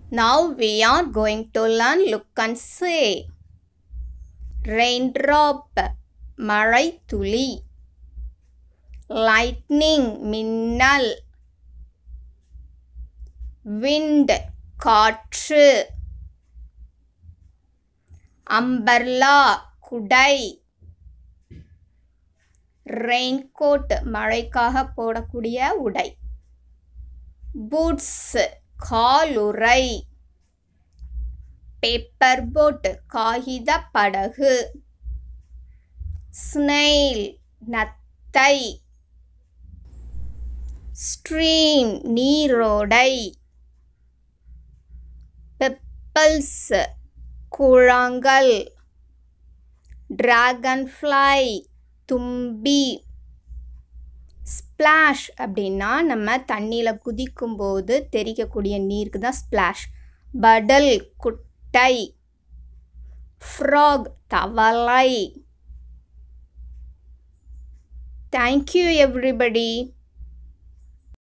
Now we are going to learn look and say. Raindrop மழை துளி lightning மின்னல் wind காற்று umbrella குடை ரெயின்கோட் மழைக்காக போடக்கூடிய உடை பூட்ஸ் காலுறை பேப்பர் போட் காகித படகு ஸ்னெயில் நத்தை ஸ்ட்ரீம் நீரோடை பெப்பல்ஸ் கூழாங்கல் டிராகன் ஃப்ளை தும்பி ஸ்ப்ளாஷ் அப்படின்னா நம்ம தண்ணியில் குதிக்கும்போது தெரிக்கக்கூடிய நீருக்கு தான் ஸ்ப்ளாஷ் படல் குட்டை ஃப்ராக் தவளை தேங்க்யூ எவ்ரிபடி